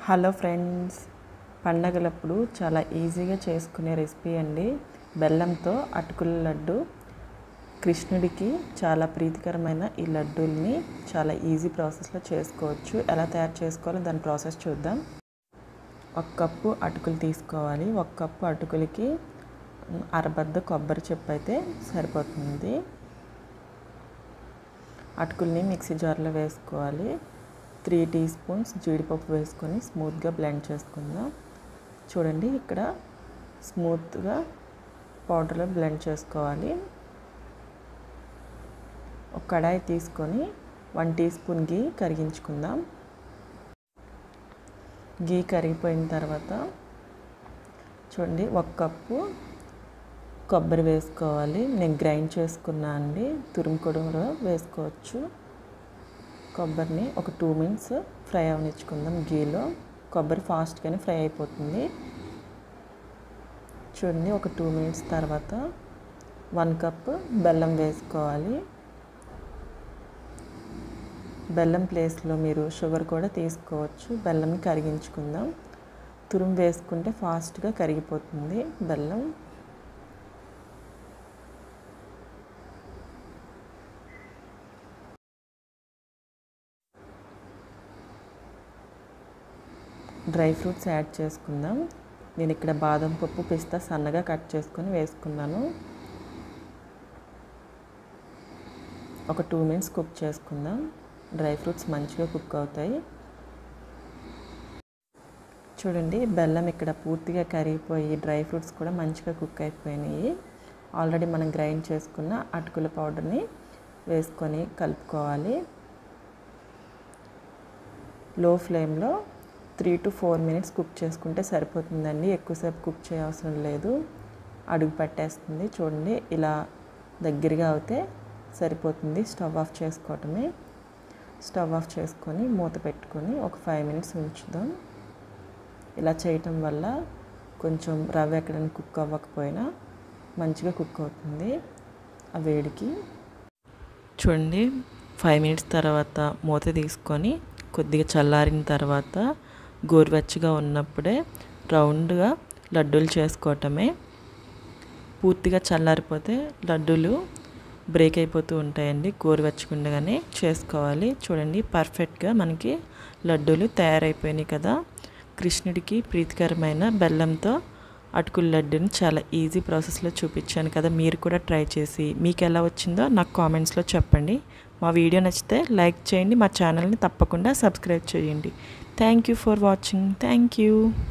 hello friends పండగలప్పుడు చాలా ఈజీగా చేసుకునే రెసిపీ అండి బెల్లంతో అటుకుల లడ్డు కృష్ణుడికి చాలా ప్రీతికరమైన ఈ లడ్డూల్ని చాలా ఈజీ ప్రాసెస్లో చేసుకోవచ్చు ఎలా తయారు చేసుకోవాలో దాని ప్రాసెస్ చూద్దాం ఒక కప్పు అటుకులు తీసుకోవాలి ఒక కప్పు అటుకులకి అరబద్ద కొబ్బరి చెప్పు అయితే సరిపోతుంది అటుకుల్ని మిక్సీ జార్లో వేసుకోవాలి త్రీ టీ స్పూన్స్ జీడిపప్పు వేసుకొని స్మూత్గా బ్లెండ్ చేసుకుందాం చూడండి ఇక్కడ స్మూత్గా పౌడర్లో బ్లెండ్ చేసుకోవాలి ఒక కడాయి తీసుకొని వన్ టీ స్పూన్ గీ కరిగించుకుందాం గీ కరిగిపోయిన తర్వాత చూడండి ఒక కప్పు కొబ్బరి వేసుకోవాలి నేను గ్రైండ్ చేసుకున్నా అండి తురుము కూడా వేసుకోవచ్చు కొబ్బరిని ఒక టూ మినిట్స్ ఫ్రై అవనిచ్చుకుందాం గీలో కొబ్బరి ఫాస్ట్గానే ఫ్రై అయిపోతుంది చూడండి ఒక టూ మినిట్స్ తర్వాత వన్ కప్ బెల్లం వేసుకోవాలి బెల్లం ప్లేస్లో మీరు షుగర్ కూడా తీసుకోవచ్చు బెల్లంని కరిగించుకుందాం తురుము వేసుకుంటే ఫాస్ట్గా కరిగిపోతుంది బెల్లం డ్రై ఫ్రూట్స్ యాడ్ చేసుకుందాం నేను ఇక్కడ బాదం పప్పు పిస్తా సన్నగా కట్ చేసుకొని వేసుకున్నాను ఒక టూ మినిట్స్ కుక్ చేసుకుందాం డ్రై ఫ్రూట్స్ మంచిగా కుక్ అవుతాయి చూడండి బెల్లం ఇక్కడ పూర్తిగా కరిగిపోయి డ్రై ఫ్రూట్స్ కూడా మంచిగా కుక్ అయిపోయినాయి ఆల్రెడీ మనం గ్రైండ్ చేసుకున్న అటుకుల పౌడర్ని వేసుకొని కలుపుకోవాలి లో ఫ్లేమ్లో three to four minutes cook చేసుకుంటే సరిపోతుందండి ఎక్కువసేపు కుక్ చేయవసరం లేదు అడుగు పట్టేస్తుంది చూడండి ఇలా దగ్గరగా అవుతే సరిపోతుంది స్టవ్ ఆఫ్ చేసుకోవటమే స్టవ్ ఆఫ్ చేసుకొని మూత పెట్టుకొని ఒక ఫైవ్ మినిట్స్ ఉంచుదాం ఇలా చేయటం వల్ల కొంచెం రవ్వ ఎక్కడైనా కుక్ అవ్వకపోయినా మంచిగా కుక్ అవుతుంది ఆ వేడికి చూడండి ఫైవ్ మినిట్స్ తర్వాత మూత తీసుకొని కొద్దిగా చల్లారిన తర్వాత గోరువెచ్చగా ఉన్నప్పుడే రౌండ్గా లడ్డూలు చేసుకోవటమే పూర్తిగా చల్లారిపోతే లడ్డూలు బ్రేక్ అయిపోతూ ఉంటాయండి గోరువెచ్చకుండగానే చేసుకోవాలి చూడండి పర్ఫెక్ట్గా మనకి లడ్డూలు తయారైపోయినాయి కదా కృష్ణుడికి ప్రీతికరమైన బెల్లంతో అటుకుల లడ్డూని చాలా ఈజీ ప్రాసెస్లో చూపించాను కదా మీరు కూడా ట్రై చేసి మీకు ఎలా వచ్చిందో నాకు కామెంట్స్లో చెప్పండి మా వీడియో నచ్చితే లైక్ చేయండి మా ఛానల్ని తప్పకుండా సబ్స్క్రైబ్ చేయండి thank you for watching thank you